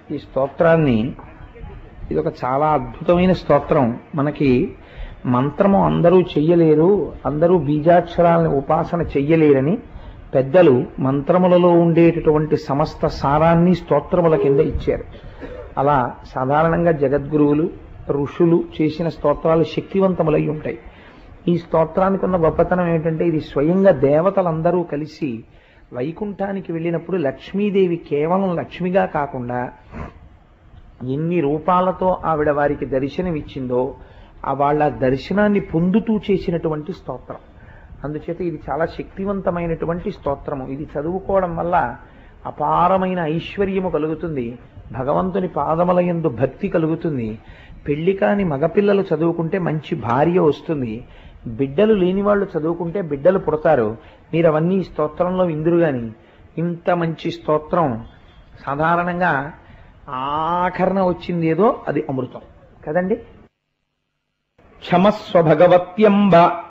ఈ స్తోత్రాన్ని ఇది ఒక చాలా అద్భుతమైన స్తోత్రం మనకి మంత్రము అందరూ చెయ్యలేరు అందరూ బీజాక్షరాలను ఉపాసన చెయ్యలేరని పెద్దలు మంత్రములలో ఉండేటటువంటి సమస్త సారాన్ని స్తోత్రముల కింద ఇచ్చారు అలా సాధారణంగా జగద్గురువులు ఋషులు చేసిన స్తోత్రాలు శక్తివంతములై ఉంటాయి ఈ స్తోత్రానికి ఉన్న గొప్పతనం ఏంటంటే ఇది స్వయంగా దేవతలందరూ కలిసి వైకుంఠానికి వెళ్ళినప్పుడు లక్ష్మీదేవి కేవలం లక్ష్మిగా కాకుండా ఎన్ని రూపాలతో ఆవిడ వారికి దర్శనమిచ్చిందో ఆ వాళ్ళ దర్శనాన్ని పొందుతూ చేసినటువంటి స్తోత్రం అందుచేత ఇది చాలా శక్తివంతమైనటువంటి స్తోత్రము ఇది చదువుకోవడం వల్ల అపారమైన ఐశ్వర్యము కలుగుతుంది భగవంతుని పాదముల యందు భక్తి కలుగుతుంది పెళ్లి కాని మగపిల్లలు చదువుకుంటే మంచి భార్య వస్తుంది బిడ్డలు లేని వాళ్ళు చదువుకుంటే బిడ్డలు పుడతారు మీరు అవన్నీ ఈ స్తోత్రంలో ఇందురు గాని ఇంత మంచి స్తోత్రం సాధారణంగా ఆఖరణ వచ్చింది ఏదో అది అమృతం కదండి క్షమస్వ భగవత్యంబ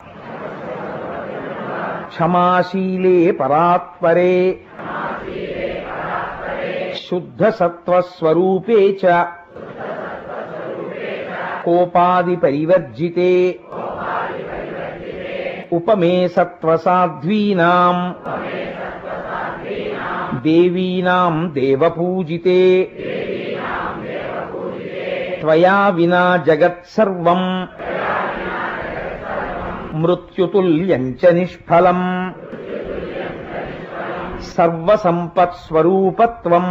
క్షమాశీలే పరాత్పరే శుద్ధ సత్వస్వరూపే చ కోపాది పరివర్జితే ఉపమే సత్వసాధ్వీనాం దేవీనాం దేవపూజితే త్వయా వినా జగత్సర్వం మృత్యుతుల్యం చ నిష్ఫలం సర్వసంపత్స్వరూపత్వం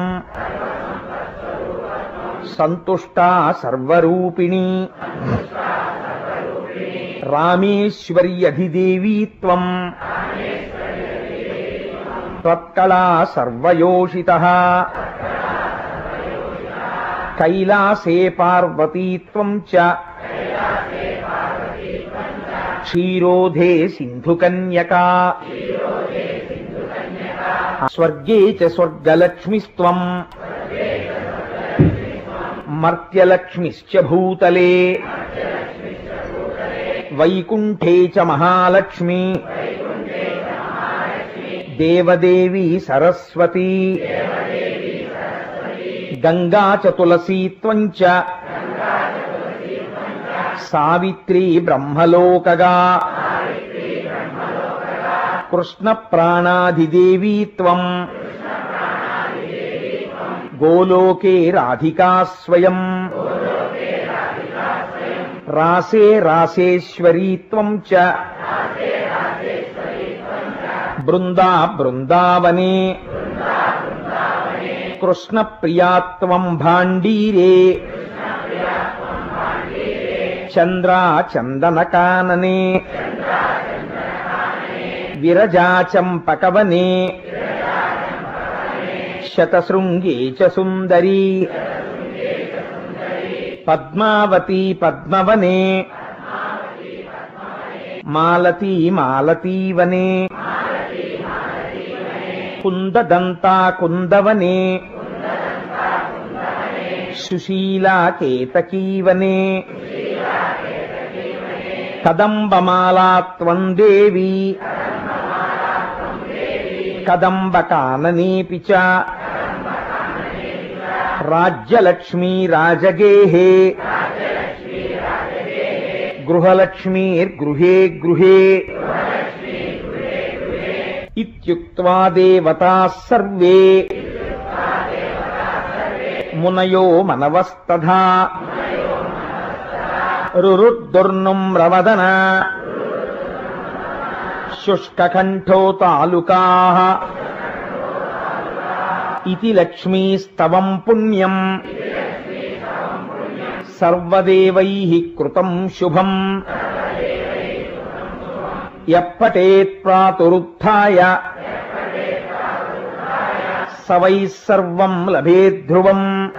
సంతుష్టా సర్వరూపిణి రామేశ్వర్యధిదేవీ త్వం త్వత్కళా సర్వయోషిత కైలాసే పార్వతీ త్వం చ క్షీరోధే సింధుకన్యకా స్వర్గే చ స్వర్గలక్ష్మిస్త్వం మర్త్యలక్ష్మిశ్చ భూతలే వైకుంఠే చ మహాలక్ష్మి దేవదేవి సరస్వతి గంగా చ తులసీ త్వం చ సావిత్రీ బ్రహ్మలోకగా కృష్ణ ప్రాణాధిదేవీ త్వం గోలోకే రాధికా స్వయం రాసే రాసేశ్వరీ త్వం చ బృందా బృందావనే కృష్ణ ప్రియాత్వం భాండీరే చంద్రా చందనకాననే విరజాచంపకవనే శతశృంగే చ సుందరీ పద్మావతి పద్మవనే మాలతీ మాలతీవనే కుందదంతా కుందవనే సుశీలా కేతకీవనే కదంబమాలా త్వం దేవీ కదంబకాననేపి చ రాజ్యలక్ష్మీ రాజగేహే గృహలక్ష్మీర్గృహే గృహే ఇత్యుక్త్వా దేవతాः సర్వే మునయో మనవస్తథా రురుద్దుర్నుమ్రవదన శుష్కకంఠో తాలుకాः ఇతి లక్ష్మీస్తవం పుణ్యం సర్వదేవైః కృతం శుభం యప్పటేత్ ప్రాతురుత్థాయ స వై సర్వం లభేద్ధ్రువం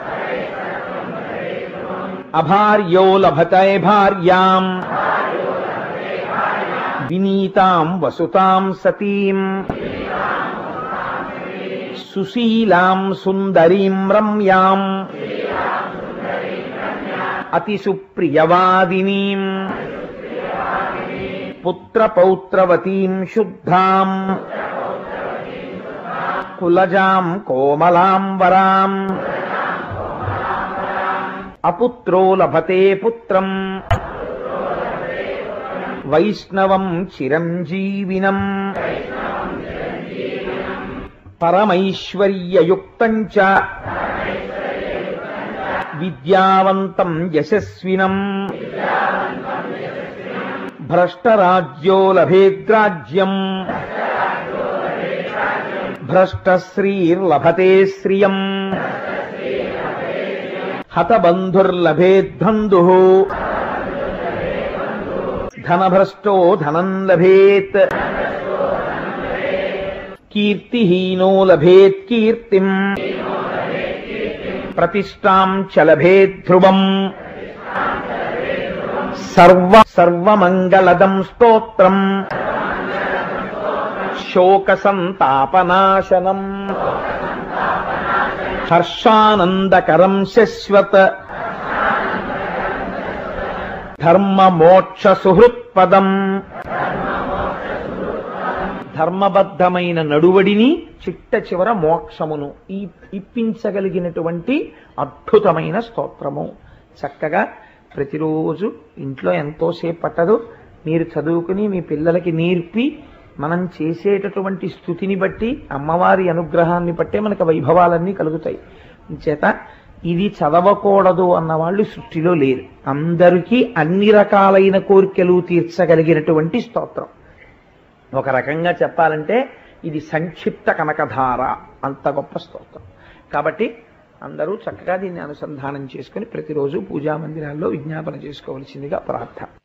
అభార్యో లభతే భార్యాం వినీతాం వసుతాం సతీం సుశీలాం సుందరీం రమ్యాం అతి సుప్రియవాదినీం పుత్రపౌత్రవతీం శుద్ధాం కులజాం కోమలాం వరాం అపుత్రో లభతే పుత్రం వైష్ణవం చిరంజీవినం పరమైశ్వర్యయుక్తం చ విద్యావంతం యశస్వినం భ్రష్టరాజ్యో లభేద్రాజ్యం భ్రష్టశ్రీర్లభతే శ్రియం హతబంధుర్లభేద్బంధు ధనభ్రష్టో ధనం లభేత్ కీర్తిహీనో లభేత్ కీర్తిం ప్రతిష్టాం చ లభేత్ ధ్రువం సర్వ సర్వమంగళదం స్తోత్రం శోక సంతాపనాశనం హర్షానందకరం శశ్వత్ ధర్మ మోక్ష సుహృత్పదం ధర్మబద్ధమైన నడువడిని చిట్ట చివర మోక్షమును ఈ ఇప్పించగలిగినటువంటి అద్భుతమైన స్తోత్రము చక్కగా ప్రతిరోజు ఇంట్లో ఎంతోసేపు పట్టదు మీరు చదువుకుని మీ పిల్లలకి నేర్పి మనం చేసేటటువంటి స్థుతిని బట్టి అమ్మవారి అనుగ్రహాన్ని బట్టే మనకు వైభవాలన్నీ కలుగుతాయి చేత ఇది చదవకూడదు అన్న వాళ్ళు సృష్టిలో లేరు అందరికీ అన్ని రకాలైన కోరికలు తీర్చగలిగినటువంటి స్తోత్రం ఒక రకంగా చెప్పాలంటే ఇది సంక్షిప్త కనకధార అంత గొప్ప స్తోత్రం కాబట్టి అందరూ చక్కగా దీన్ని అనుసంధానం చేసుకుని ప్రతిరోజు పూజా మందిరాల్లో విజ్ఞాపన చేసుకోవలసిందిగా ప్రార్థన